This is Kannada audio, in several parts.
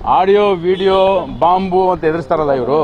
ಆಡಿಯೋ ವಿಡಿಯೋ ಬಾಂಬು ಅಂತ ಎದುರಿಸ್ತಾರಲ್ಲ ಇವರು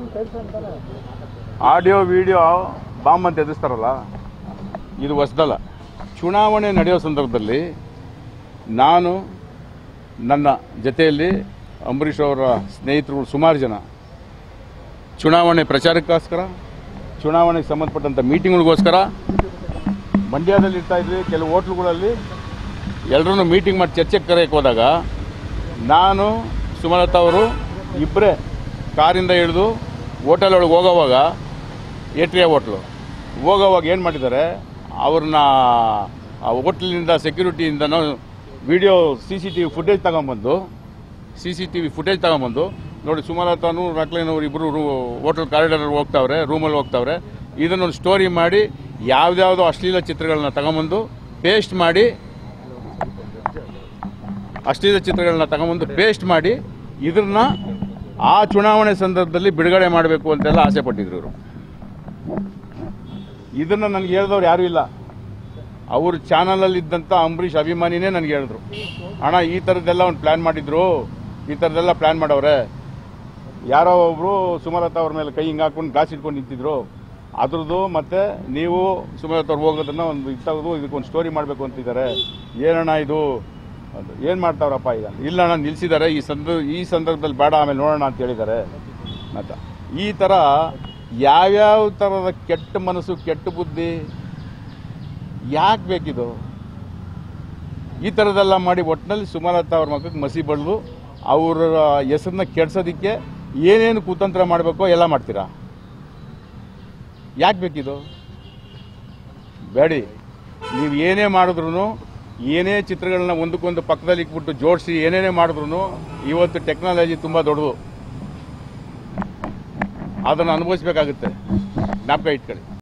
ಆಡಿಯೋ ವಿಡಿಯೋ ಬಾಂಬ್ ಅಂತ ಎದುರಿಸ್ತಾರಲ್ಲ ಇದು ಹೊಸದಲ್ಲ ಚುನಾವಣೆ ನಡೆಯೋ ಸಂದರ್ಭದಲ್ಲಿ ನಾನು ನನ್ನ ಜೊತೆಯಲ್ಲಿ ಅಂಬರೀಷ್ ಅವರ ಸ್ನೇಹಿತರು ಸುಮಾರು ಜನ ಚುನಾವಣೆ ಪ್ರಚಾರಕ್ಕೋಸ್ಕರ ಚುನಾವಣೆಗೆ ಸಂಬಂಧಪಟ್ಟಂಥ ಮೀಟಿಂಗ್ಗಳಿಗೋಸ್ಕರ ಮಂಡ್ಯದಲ್ಲಿ ಇರ್ತಾ ಇದ್ವಿ ಕೆಲವು ಹೋಟ್ಲುಗಳಲ್ಲಿ ಎಲ್ಲರೂ ಮೀಟಿಂಗ್ ಮಾಡಿ ಚರ್ಚೆಗೆ ಕರೆಯಕ್ಕೆ ಹೋದಾಗ ನಾನು ಸುಮಲತಾ ಅವರು ಇಬ್ಬರೇ ಕಾರಿಂದ ಇಳಿದು ಹೋಟೆಲ್ ಒಳಗೆ ಹೋಗೋವಾಗ ಏಟ್ರಿಯಾ ಹೋಟ್ಲು ಹೋಗೋವಾಗ ಏನು ಮಾಡಿದ್ದಾರೆ ಅವ್ರನ್ನ ಆ ಹೋಟ್ಲಿನಿಂದ ಸೆಕ್ಯೂರಿಟಿಯಿಂದನೂ video C C T V footage ತಗೊಂಬಂದು C C T V footage ತಗೊಂಬಂದು ನೋಡಿ ಸುಮಲತಾನು ರಾಕ್ಲೈನವ್ರು ಇಬ್ಬರು ರೂ ಹೋಟೆಲ್ ಕಾರಿಡಾರ್ ಹೋಗ್ತಾವ್ರೆ ರೂಮಲ್ಲಿ ಹೋಗ್ತಾವ್ರೆ ಇದನ್ನೊಂದು ಸ್ಟೋರಿ ಮಾಡಿ ಯಾವ್ದ್ಯಾವುದೋ ಅಶ್ಲೀಲ ಚಿತ್ರಗಳನ್ನ ತಗೊಂಬಂದು ಪೇಸ್ಟ್ ಮಾಡಿ ಅಶ್ಲೀಲ ಚಿತ್ರಗಳನ್ನ ತಗೊಂಬಂದು ಪೇಸ್ಟ್ ಮಾಡಿ ಇದನ್ನ ಆ ಚುನಾವಣೆ ಸಂದರ್ಭದಲ್ಲಿ ಬಿಡುಗಡೆ ಮಾಡಬೇಕು ಅಂತೆಲ್ಲ ಆಸೆ ಪಟ್ಟಿದ್ರು ಇವರು ಇದನ್ನ ನನಗೆ ಹೇಳಿದವ್ರು ಯಾರೂ ಇಲ್ಲ ಅವ್ರ ಚಾನಲಲ್ಲಿ ಇದ್ದಂಥ ಅಂಬರೀಷ್ ಅಭಿಮಾನಿನೇ ನನಗೆ ಹೇಳಿದ್ರು ಅಣ್ಣ ಈ ಥರದ್ದೆಲ್ಲ ಒಂದು ಪ್ಲ್ಯಾನ್ ಮಾಡಿದ್ರು ಈ ಥರದ್ದೆಲ್ಲ ಪ್ಲ್ಯಾನ್ ಮಾಡವ್ರೆ ಯಾರೋ ಒಬ್ರು ಸುಮಲತಾ ಅವ್ರ ಮೇಲೆ ಕೈ ಹಿಂಗೆ ಹಾಕೊಂಡು ಗಾಸ್ ಇಟ್ಕೊಂಡು ನಿಂತಿದ್ರು ಅದ್ರದ್ದು ಮತ್ತೆ ನೀವು ಸುಮಲತಾ ಅವ್ರು ಹೋಗೋದನ್ನ ಒಂದು ಇದು ತೆಗೆದು ಇದಕ್ಕೊಂದು ಸ್ಟೋರಿ ಮಾಡಬೇಕು ಅಂತಿದ್ದಾರೆ ಏನಣ್ಣ ಇದು ಅಂತ ಏನು ಮಾಡ್ತಾವ್ರಪ್ಪ ಈಗ ಇಲ್ಲ ಅಣ್ಣ ನಿಲ್ಸಿದ್ದಾರೆ ಈ ಸಂದರ್ಭ ಈ ಸಂದರ್ಭದಲ್ಲಿ ಬೇಡ ಆಮೇಲೆ ನೋಡೋಣ ಅಂತ ಹೇಳಿದ್ದಾರೆ ಅಂತ ಈ ಥರ ಯಾವ್ಯಾವ ಥರದ ಕೆಟ್ಟ ಮನಸ್ಸು ಕೆಟ್ಟ ಬುದ್ಧಿ ಯಾಕೆ ಬೇಕಿದು ಈ ಥರದ್ದೆಲ್ಲ ಮಾಡಿ ಒಟ್ಟಿನಲ್ಲಿ ಸುಮಲತಾ ಅವ್ರ ಮಕ್ಕಳಿಗೆ ಮಸಿ ಬಳ್ದು ಅವರ ಹೆಸರನ್ನ ಕೆಡ್ಸೋದಕ್ಕೆ ಏನೇನು ಕುತಂತ್ರ ಮಾಡಬೇಕೋ ಎಲ್ಲ ಮಾಡ್ತೀರಾ ಯಾಕೆ ಬೇಕಿದು ಬೇಡಿ ನೀವು ಏನೇ ಮಾಡಿದ್ರು ಏನೇ ಚಿತ್ರಗಳನ್ನ ಒಂದಕ್ಕೊಂದು ಪಕ್ಕದಲ್ಲಿ ಇಟ್ಬಿಟ್ಟು ಜೋಡಿಸಿ ಏನೇನೇ ಮಾಡಿದ್ರು ಇವತ್ತು ಟೆಕ್ನಾಲಜಿ ತುಂಬ ದೊಡ್ಡದು ಅದನ್ನು ಅನುಭವಿಸ್ಬೇಕಾಗುತ್ತೆ ಜ್ಞಾಪಕ ಇಟ್ಕೊಳ್ಳಿ